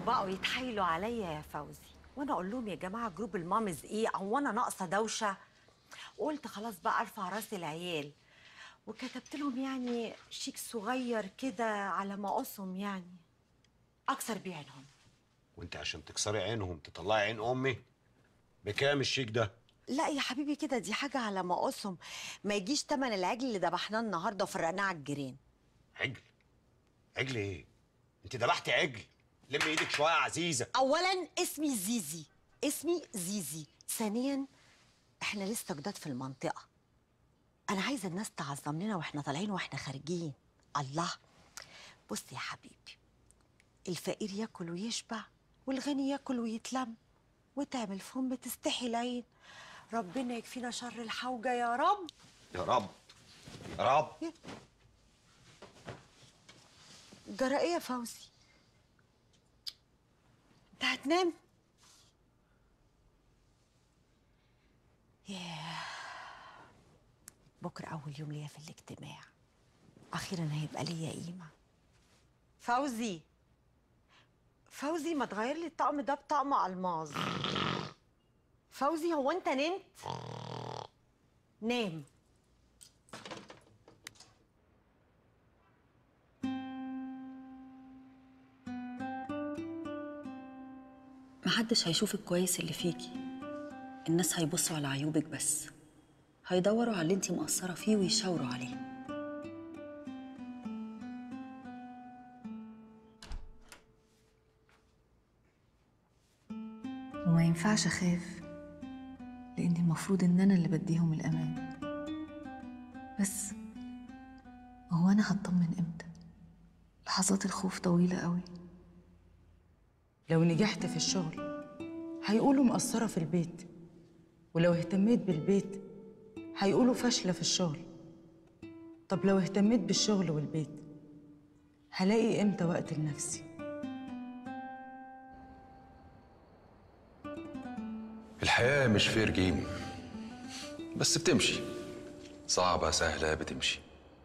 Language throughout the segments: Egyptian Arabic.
وبقوا يتحايلوا عليا يا فوزي وانا اقول لهم يا جماعه جروب المامز ايه او انا ناقصه دوشه وقلت خلاص بقى ارفع راس العيال وكتبت لهم يعني شيك صغير كده على مقاسهم يعني اكسر بيه عينهم وانت عشان تكسري عينهم تطلعي عين امي بكام الشيك ده لا يا حبيبي كده دي حاجه على مقاسهم ما يجيش تمن العجل اللي ذبحناه النهارده وفرقناه على الجيران عجل عجل ايه انت ذبحتي عجل لم ايدك شويه يا عزيزه اولا اسمي زيزي اسمي زيزي ثانيا احنا لسه جداد في المنطقه انا عايزه الناس تعظم لنا واحنا طالعين واحنا خارجين الله بص يا حبيبي الفقير ياكل ويشبع والغني ياكل ويتلم وتعمل فم تستحي العين ربنا يكفينا شر الحوجه يا رب يا رب يا رب جرى ايه يا فوزي انت هتنام ياه بكره اول يوم ليا في الاجتماع اخيرا هيبقى ليا قيمه فوزي فوزي ما تغير لي الطقم ده بطقم الماظ فوزي هو انت نمت نام محدش هيشوف الكويس اللي فيكي الناس هيبصوا على عيوبك بس هيدوروا على اللي انتي مقصرة فيه ويشاوروا عليه وما ينفعش أخاف لأن المفروض إن أنا اللي بديهم الأمان بس هو أنا هطمن إمتى؟ لحظات الخوف طويلة قوي لو نجحت في الشغل هيقولوا مقصرة في البيت ولو اهتميت بالبيت هيقولوا فاشلة في الشغل طب لو اهتميت بالشغل والبيت هلاقي امتى وقت لنفسي الحياة مش فير جيم بس بتمشي صعبة سهلة بتمشي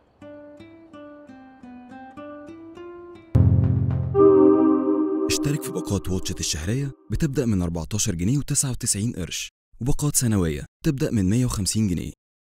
اشترك في باقات واتشت الشهرية بتبدأ من 14 جنيه و99 قرش وباقات سنوية تبدأ من 150 جنيه